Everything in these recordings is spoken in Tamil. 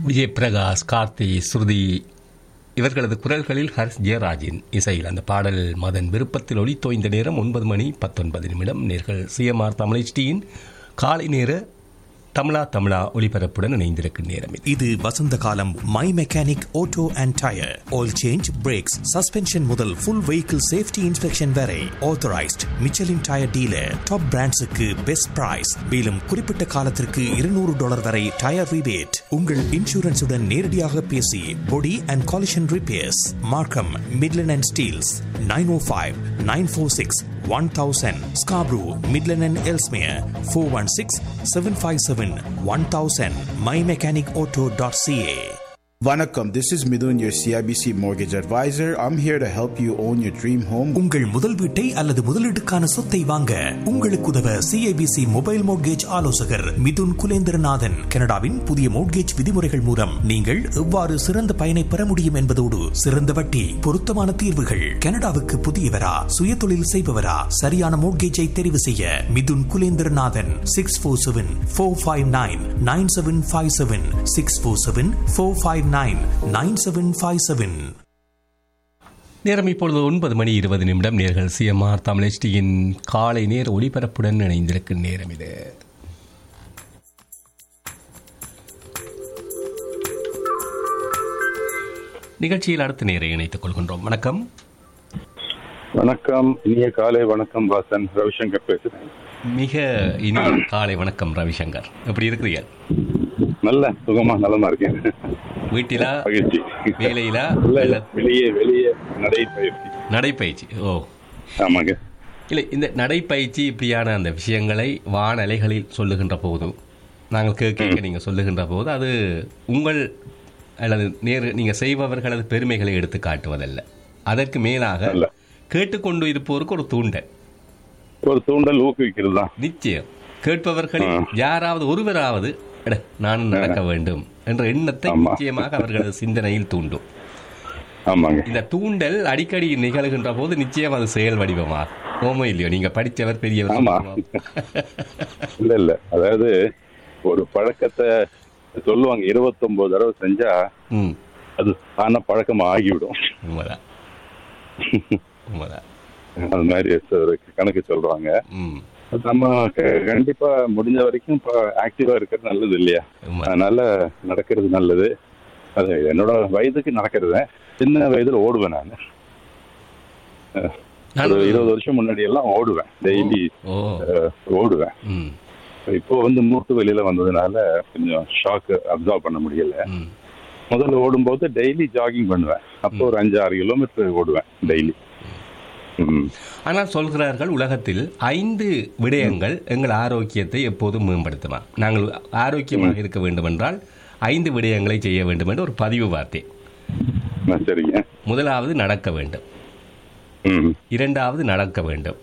விஜய் பிரகாஷ் கார்த்தி ஸ்ருதி இவர்களது குரல்களில் ஹர்ஷ் ஜெயராஜின் இசையில் அந்த பாடல் மதன் விருப்பத்தில் ஒளித்தோய்ந்த நேரம் ஒன்பது மணி பத்தொன்பது நிமிடம் நேர்கள் சிஎம்ஆர் தமிழ்ச்சியின் காலை நேர தமிழா தமிழா ஒளிபரப்புடன் இணைந்திருக்கும் நேரம் இது இது வசந்த காலம் my mechanic auto and tyre oil change brakes suspension முதல் ஃபுல் வெஹிக்கிள் சேஃப்டி இன்ஸ்பெக்ஷன் வரை authorised Michelin tyre dealer top பிராண்ட்ஸுக்கு பெஸ்ட் பிரைஸ் மேலும் குறிப்பிட்ட காலத்திற்கு இருநூறு டாலர் வரை டயர் ரிபேட் உங்கள் இன்சூரன்ஸுடன் நேரடியாக பேசி body and collision repairs Markham Midland and Steeles nine O five nine four six one thousand Scarborough Midland and Ellesmere four one six seven five seven one thousand my mechanic auto dot CA Vanakkam, this is Midun, your CIBC mortgage advisor. I'm here to help you own your dream home. உங்கள் முதல் வீட்டை அல்லது முதலீட்டுக்கான சொத்தை வாங்க உங்களுக்கு உதவ சிஐபிசி மொபைல் மோட்கேஜ் ஆலோசகர் மிதுன் குலேந்திரநாதன் கனடாவின் புதிய மோட்கேஜ் விதிமுறைகள் மூலம் நீங்கள் எவ்வாறு சிறந்த பயனை பெற முடியும் என்பதோடு சிறந்த வட்டி பொருத்தமான தீர்வுகள் கனடாவுக்கு புதியவரா சுய தொழில் செய்பவரா சரியான மோட்கேஜை தெரிவு செய்ய Mithun Kulendranathan six four seven four five nine nine seven five seven six four seven four five nine nine seven five seven நேரம் இப்பொழுது ஒன்பது மணி இருபது நிமிடம் நேர்கள் சிஎம்ஆர் தமிழ்ச்சியின் காலை நேர ஒளிபரப்புடன் இணைந்திருக்கும் நேரம் இது நிகழ்ச்சியில் அடுத்த நேரை இணைத்துக் கொள்கின்றோம் வணக்கம் வணக்கம் இனிய காலை வணக்கம் வாசன் ரவிசங்கர் பேசுறேன் மிக இனிய காலை வணக்கம் ரவிசங்கர் எப்படி இருக்கிறீர்கள் நல்ல சுகமா நலமா இருக்கேன் வீட்டிலா மகிழ்ச்சி வேலையிலா இல்ல, இல்ல, இல்ல வெளியே வெளியே நடைபயிற்சி நடைப்பயிற்சி ஓ ஆமாங்க இல்லை இந்த நடைப்பயிற்சி இப்படியான அந்த விஷயங்களை வானலைகளில் சொல்லுகின்ற போது நாங்கள் கேட்க நீங்கள் சொல்லுகின்ற போது அது உங்கள் அல்லது நேரு நீங்கள் செய்பவர்களது பெருமைகளை எடுத்து காட்டுவதல்ல அதற்கு மேலாக அல்ல. கேட்டுக்கொண்டு இருப்போருக்கு ஒரு தூண்டல் ஒரு தூண்டல் ஊக்குவிக்கிறது தான் நிச்சயம் கேட்பவர்களில் யாராவது ஒருவராவது "அட, நானும் நடக்க வேண்டும் என்ற எண்ணத்தை ஆமா. நிச்சயமாக அவர்களது சிந்தனையில் தூண்டும் ஆமாங்க இந்த தூண்டல் அடிக்கடி நிகழ்கின்ற போது நிச்சயம் அது செயல் வடிவமாகும் ஓமோ இல்லையோ நீங்க படித்தவர் பெரியவர் ஆமா. இல்ல இல்ல அதாவது ஒரு பழக்கத்தை சொல்லுவாங்க இருபத்தொன்பது தடவை செஞ்சா ம் அது தான பழக்கம் ஆகிவிடும் உண்மைதான் உண்மைதான் அது மாதிரி ஒரு கணக்கு சொல்றாங்க ம் அது நம்ம க- கண்டிப்பா முடிஞ்ச வரைக்கும் இப்போ ஆக்டிவா இருக்கிறது நல்லது இல்லையா உண்மை. அதனால நடக்கிறது நல்லது அது என்னோட வயதுக்கு நடக்கிறது சின்ன வயதுல ஓடுவேன் நான் ஒரு நானும் இருபது வருஷம் முன்னாடி எல்லாம் ஓடுவேன் டெய்லி ஓ ஓடுவேன் ம் இப்போ வந்து மூட்டு வெளியில வந்ததுனால கொஞ்சம் ஷாக் அப்சர்வ் பண்ண முடியல ம் முதல்ல ஓடும்போது டெய்லி ஜாகிங் பண்ணுவேன் அப்போ ஒரு அஞ்சு ஆறு கிலோமீட்டர் ஓடுவேன் டெய்லி ம் ஆனால் சொல்கிறார்கள் உலகத்தில் ஐந்து விடயங்கள் எங்கள் ஆரோக்கியத்தை எப்போதும் மேம்படுத்துமா நாங்கள் ஆரோக்கியமாக இருக்க வேண்டும் என்றால் ஐந்து விடயங்களை செய்ய வேண்டும் என்று ஒரு பதிவு பார்த்தேன் ஆ, சரிங்க முதலாவது நடக்க வேண்டும் ம் இரண்டாவது நடக்க வேண்டும்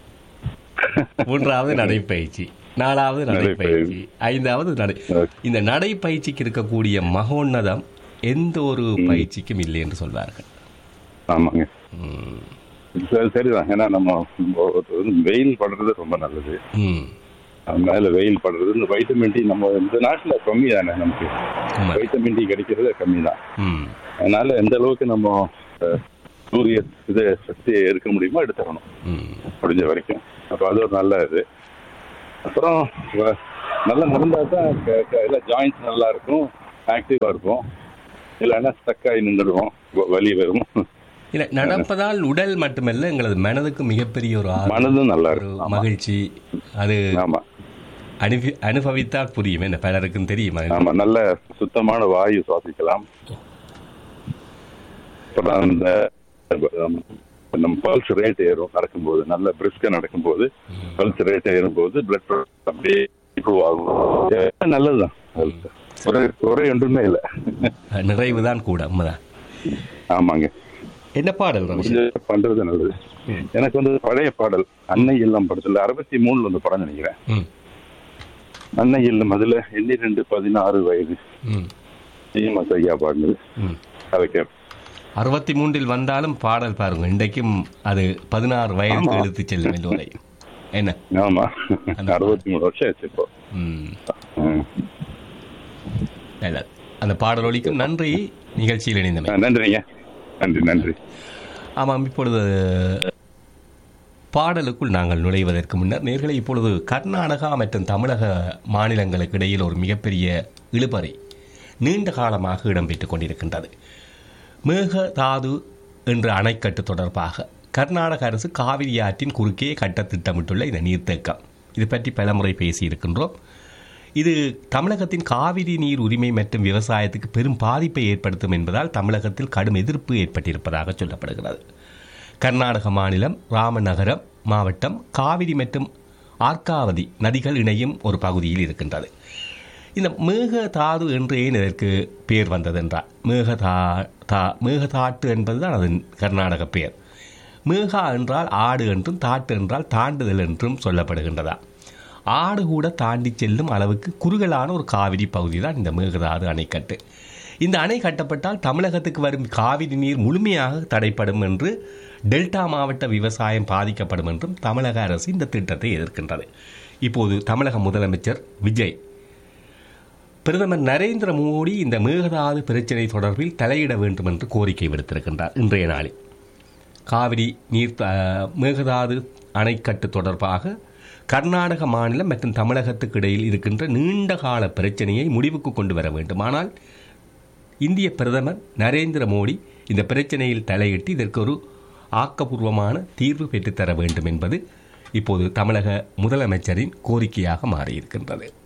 மூன்றாவது நடைப்பயிற்சி நாலாவது நடைப்பயிற்சி ஐந்தாவது நடை இந்த நடைப்பயிற்சிக்கு இருக்கக்கூடிய மகோன்னதம் எந்த ஒரு பயிற்சிக்கும் இல்லை என்று சொல்வார்கள் ஆமாங்க ம். சரி- சரிதான் ஏன்னா நம்ம ஒரு வந்து வெயில் படுறது ரொம்ப நல்லது ம். அதனால வெயில் படுறது இந்த வைட்டமின் டி நம்ம இந்த நாட்டுல கம்மி தானே நமக்கு உண்மை. வைட்டமின் டி கிடைக்கிறது கம்மி தான் ம். அதனால எந்த அளவுக்கு நம்ம அஹ், சூரிய இது சக்தியை எடுக்க முடியுமோ எடுத்துக்கணும் ம். முடிஞ்ச வரைக்கும் அப்போ அது ஒரு நல்ல இது அப்புறம் வ- நல்லா நடந்தா தான் க- க- எல்லாம் ஜாயின்ஸ் நல்லா இருக்கும் ஆக்டிவா இருக்கும் இல்லைன்னா ஸ்டக் ஆகி நின்றுடுவோம் வ- வலி வரும் இல்ல நடப்பதால் உடல் மட்டுமல்ல எங்களது மனதுக்கு மிகப்பெரிய ஒரு ஆர்வம், மனதும் நல்லா ஒரு இருக்கும் ஆமா. மகிழ்ச்சி அது ஆமா அனுபவி அனுபவித்தால் புரியும் என்ன பலருக்கும் தெரியும் அது. ஆமா நல்ல சுத்தமான வாயு சுவாசிக்கலாம் அப்புறம் அந்த um, நம்ம பல்ஸ் ரேட் ஏறும் நடக்கும்போது நல்ல பிரிஸ்கா நடக்கும்போது பல்ஸ் ரேட் ஏறும்போது பிளட் அப்படியே இம்ப்ரூவ் ஆகும் எல்லாம் நல்லதுதான் குறை குறை ஒன்றுமே இல்லை நிறைவுதான் கூட உண்மைதான் ஆமாங்க என்ன பாடல் ரமேஷ் முடிஞ்ச பண்றது நல்லது எனக்கு வந்து பழைய பாடல் அன்னை இல்லம் படத்துல அறுபத்தி மூணுல வந்து படம் நினைக்கிறேன் ம். அன்னை இல்லம் அதுல எண்ணிரெண்டு பதினாறு வயது ம். சீமா ஐயா பாடினது ம். அதை கேட்பேன் அறுபத்தி மூன்றில் வந்தாலும் பாடல் பாருங்க இன்றைக்கும் அது பதினாறு வயதுக்கு ஆமா. இழுத்து செல்லும் எல்லோரை என்ன ஆமா அந்த அறுபத்தி மூணு வருஷம் ஆச்சு இப்போ ம். ம். நல்லது. அந்த பாடலொலிக்கும் நன்றி நிகழ்ச்சியில் இணைந்தமை ஆ, நன்றிங்க நன்றி நன்றி ஆமாம் இப்பொழுது பாடலுக்குள் நாங்கள் நுழைவதற்கு முன்னர் நேர்களை இப்பொழுது கர்நாடகா மற்றும் தமிழக மாநிலங்களுக்கு இடையில் ஒரு மிகப்பெரிய இழுபறி நீண்ட காலமாக இடம்பெற்றுக் கொண்டிருக்கின்றது மேகதாது என்ற அணைக்கட்டு தொடர்பாக கர்நாடக அரசு காவிரி ஆற்றின் குறுக்கே கட்ட திட்டமிட்டுள்ள இந்த நீர்த்தேக்கம் இது பற்றி பலமுறை பேசியிருக்கின்றோம் இது தமிழகத்தின் காவிரி நீர் உரிமை மற்றும் விவசாயத்துக்கு பெரும் பாதிப்பை ஏற்படுத்தும் என்பதால் தமிழகத்தில் கடும் எதிர்ப்பு ஏற்பட்டிருப்பதாக சொல்லப்படுகிறது கர்நாடக மாநிலம் ராமநகரம் மாவட்டம் காவிரி மற்றும் ஆர்காவதி நதிகள் இணையும் ஒரு பகுதியில் இருக்கின்றது இந்த மேகதாது என்று ஏன் இதற்கு பெயர் வந்தது என்றால் மேகதா தா மேகதாட்டு என்பதுதான் அதன் கர்நாடக பெயர் மேகா என்றால் ஆடு என்றும் தாட்டு என்றால் தாண்டுதல் என்றும் சொல்லப்படுகின்றதா ஆடு கூட தாண்டி செல்லும் அளவுக்கு குறுகலான ஒரு காவிரி பகுதி தான் இந்த மேகதாது அணைக்கட்டு இந்த அணை கட்டப்பட்டால் தமிழகத்துக்கு வரும் காவிரி நீர் முழுமையாக தடைப்படும் என்று டெல்டா மாவட்ட விவசாயம் பாதிக்கப்படும் என்றும் தமிழக அரசு இந்த திட்டத்தை எதிர்க்கின்றது இப்போது தமிழக முதலமைச்சர் விஜய் பிரதமர் நரேந்திர மோடி இந்த மேகதாது பிரச்சினை தொடர்பில் தலையிட வேண்டும் என்று கோரிக்கை விடுத்திருக்கின்றார் இன்றைய நாளில் காவிரி நீர் த- மேகதாது அணைக்கட்டு தொடர்பாக கர்நாடக மாநிலம் மற்றும் தமிழகத்துக்கு இடையில் இருக்கின்ற நீண்ட கால பிரச்சனையை முடிவுக்கு கொண்டு வர வேண்டும் ஆனால் இந்திய பிரதமர் நரேந்திர மோடி இந்த பிரச்சனையில் தலையிட்டு இதற்கு ஒரு ஆக்கப்பூர்வமான தீர்வு பெற்றுத்தர வேண்டும் என்பது இப்போது தமிழக முதலமைச்சரின் கோரிக்கையாக மாறியிருக்கின்றது